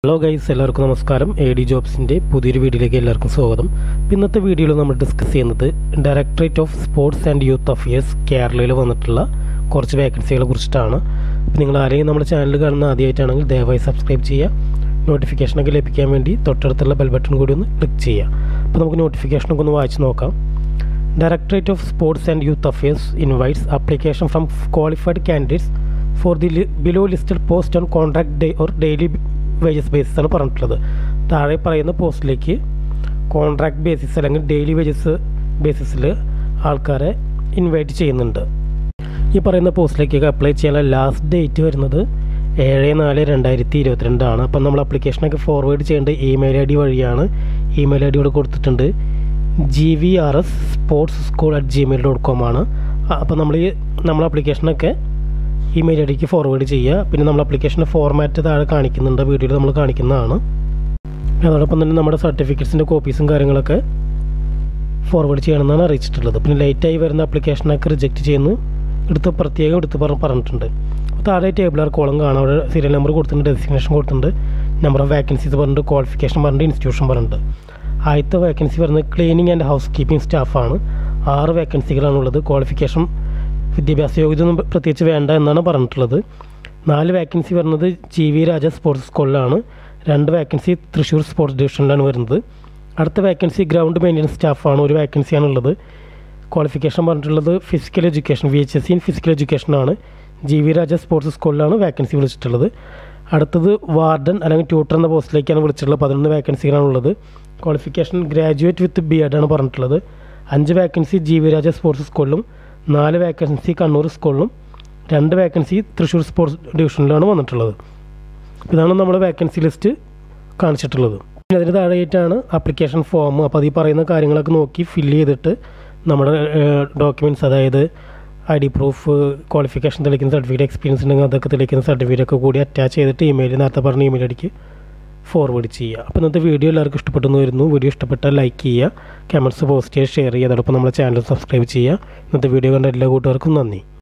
hello guys എല്ലാവർക്കും നമസ്കാരം A D ജോബ്സിൻ്റെ പുതിയൊരു വീഡിയോയിലേക്ക് എല്ലാവർക്കും സ്വാഗതം ഇപ്പം ഇന്നത്തെ വീഡിയോയിൽ നമ്മൾ ഡിസ്കസ് ചെയ്യുന്നത് directorate of sports and youth affairs കേരളയിൽ വന്നിട്ടുള്ള കുറച്ച് വേക്കൻസികളെ കുറിച്ചിട്ടാണ് അപ്പം നിങ്ങൾ ആരെയും നമ്മുടെ ചാനൽ കാണുന്ന ആദ്യമായിട്ടാണെങ്കിൽ ദയവായി സബ്സ്ക്രൈബ് ചെയ്യുക നോട്ടിഫിക്കേഷനൊക്കെ ലഭിക്കാൻ വേണ്ടി തൊട്ടടുത്തുള്ള ബെൽ ബട്ടൺ കൂടി ഒന്ന് ക്ലിക്ക് ചെയ്യുക അപ്പോൾ നമുക്ക് നോട്ടിഫിക്കേഷനൊക്കെ ഒന്ന് വായിച്ച് നോക്കാം directorate of sports and youth affairs invites application from qualified candidates for the below listed post on contract day or daily wages basis ആണ് പറഞ്ഞിട്ടുള്ളത് താഴെ പറയുന്ന പോസ്റ്റിലേക്ക് കോൺട്രാക്ട് ബേസിസ് അല്ലെങ്കിൽ ഡെയിലി വേജസ് ബേസിസിൽ ആൾക്കാരെ ഇൻവൈറ്റ് ചെയ്യുന്നുണ്ട് ഈ പറയുന്ന പോസ്റ്റിലേക്കൊക്കെ അപ്ലൈ ചെയ്യാനുള്ള ലാസ്റ്റ് ഡേറ്റ് വരുന്നത് ഏഴ് നാല് രണ്ടായിരത്തി ഇരുപത്തിരണ്ടാണ് അപ്പം നമ്മൾ അപ്ലിക്കേഷനൊക്കെ ഫോർവേഡ് ചെയ്യേണ്ട ഇമെയിൽ ഐ ഡി വഴിയാണ് ഇമെയിൽ ഐ ഡി ഇവിടെ കൊടുത്തിട്ടുണ്ട് G V R S sports school at Gmail dot com ആണ് അപ്പോൾ നമ്മൾ ഈ നമ്മൾ അപ്ലിക്കേഷനൊക്കെ ഇമെയിൽ ഐ ഡിക്ക് ഫോർവേഡ് ചെയ്യുക പിന്നെ നമ്മൾ അപ്ലിക്കേഷൻ്റെ ഫോർമാറ്റ് താഴെ കാണിക്കുന്നുണ്ട് വീഡിയോയിൽ നമ്മൾ കാണിക്കുന്നതാണ് അതോടൊപ്പം തന്നെ നമ്മുടെ സർട്ടിഫിക്കറ്റ്സിൻ്റെ കോപ്പീസും കാര്യങ്ങളൊക്കെ ഫോർവേഡ് ചെയ്യണമെന്നാണ് അറിയിച്ചിട്ടുള്ളത് പിന്നെ ലേറ്റായി വരുന്ന അപ്ലിക്കേഷനൊക്കെ റിജക്റ്റ് ചെയ്യുന്നു എടുത്ത് പ്രത്യേകം എടുത്ത് പറ പറഞ്ഞിട്ടുണ്ട് അപ്പോൾ താഴെ ടേബിൾ ആർ കോളം കാണാം അവിടെ സീരിയൽ നമ്പർ കൊടുത്തിട്ടുണ്ട് ഡെസിഗ്നേഷൻ കൊടുത്തിട്ടുണ്ട് നമ്പർ ഓഫ് വേക്കൻസീസ് പറഞ്ഞിട്ട് ക്വാളിഫിക്കേഷൻ പറഞ്ഞിട്ട് ഇൻസ്റ്റിറ്റ്യൂഷൻ പറഞ്ഞിട്ടുണ്ട് ആദ്യത്തെ വേക്കൻസി വരുന്നത് ക്ലീനിങ് ആൻഡ് ഹൗസ് കീപ്പിംഗ് സ്റ്റാഫാണ് ആറ് വേക്കൻസികളാണുള്ളത് ക്വാളിഫിക്കേഷൻ വിദ്യാഭ്യാസ യോഗ്യത ഒന്നും പ്രത്യേകിച്ച് വേണ്ട എന്നാണ് പറഞ്ഞിട്ടുള്ളത് നാല് വേക്കൻസി വരുന്നത് ജി വി രാജ സ്പോർട്സ് സ്കൂളിലാണ് രണ്ട് വേക്കൻസി തൃശ്ശൂർ സ്പോർട്സ് ഡിവിഷനിലാണ് വരുന്നത് അടുത്ത വേക്കൻസി ഗ്രൗണ്ട് മെയിൻ്റനൻസ് സ്റ്റാഫാണ് ഒരു വേക്കൻസിയാണുള്ളത് ക്വാളിഫിക്കേഷൻ പറഞ്ഞിട്ടുള്ളത് physical education V H S C in physical എഡ്യൂക്കേഷനാണ് ജി വി രാജ സ്പോർട്സ് സ്കൂളിലാണ് വേക്കൻസി വിളിച്ചിട്ടുള്ളത് അടുത്തത് വാർഡൻ അല്ലെങ്കിൽ ട്യൂട്ടർ എന്ന പോസ്റ്റിലേക്കാണ് വിളിച്ചിട്ടുള്ളത് പതിനൊന്ന് വേക്കൻസികളാണുള്ളത് qualification graduate with B Ed ആണ് പറഞ്ഞിട്ടുള്ളത് അഞ്ച് vacancy G V Raja sports സ്കൂളിലും നാല് വേക്കൻസി കണ്ണൂർ സ്കൂളിലും രണ്ട് വേക്കൻസി തൃശ്ശൂർ സ്പോർട്സ് ഡിവിഷനിലാണ് വന്നിട്ടുള്ളത് ഇതാണ് നമ്മുടെ വേക്കൻസി ലിസ്റ്റ് കാണിച്ചിട്ടുള്ളത് പിന്നെ അതിന് താഴെയായിട്ടാണ് ആപ്ലിക്കേഷൻ ഫോം അപ്പോൾ അത് ഈ പറയുന്ന കാര്യങ്ങളൊക്കെ നോക്കി ഫില്ല് ചെയ്തിട്ട് നമ്മുടെ ഡോക്യുമെൻറ്റ്സ് അതായത് ഐ ഡി പ്രൂഫ് ക്വാളിഫിക്കേഷൻ തെളിയിക്കുന്ന സർട്ടിഫിക്കറ്റ് എക്സ്പീരിയൻസ് ഉണ്ടെങ്കിൽ അതൊക്കെ തെളിയിക്കുന്ന സർട്ടിഫിക്കറ്റ് ഒക്കെ കൂടി അറ്റാച്ച് ചെയ്തിട്ട് ഇമെയിൽ നേരത്തെ പറഞ്ഞ ഇമെയിൽ അടിക്ക് ഫോർവേഡ് ചെയ്യുക അപ്പോൾ ഇന്നത്തെ വീഡിയോ എല്ലാവർക്കും ഇഷ്ടപ്പെട്ടെന്ന് വരുന്നു വീഡിയോ ഇഷ്ടപ്പെട്ടാൽ ലൈക്ക് ചെയ്യുക കമൻറ്റ്സ് പോസ്റ്റ് ചെയ്യുക ഷെയർ ചെയ്യുക അതോടൊപ്പം നമ്മുടെ ചാനൽ സബ്സ്ക്രൈബ് ചെയ്യുക ഇന്നത്തെ വീഡിയോ കണ്ട എല്ലാ കൂട്ടുകാർക്കും നന്ദി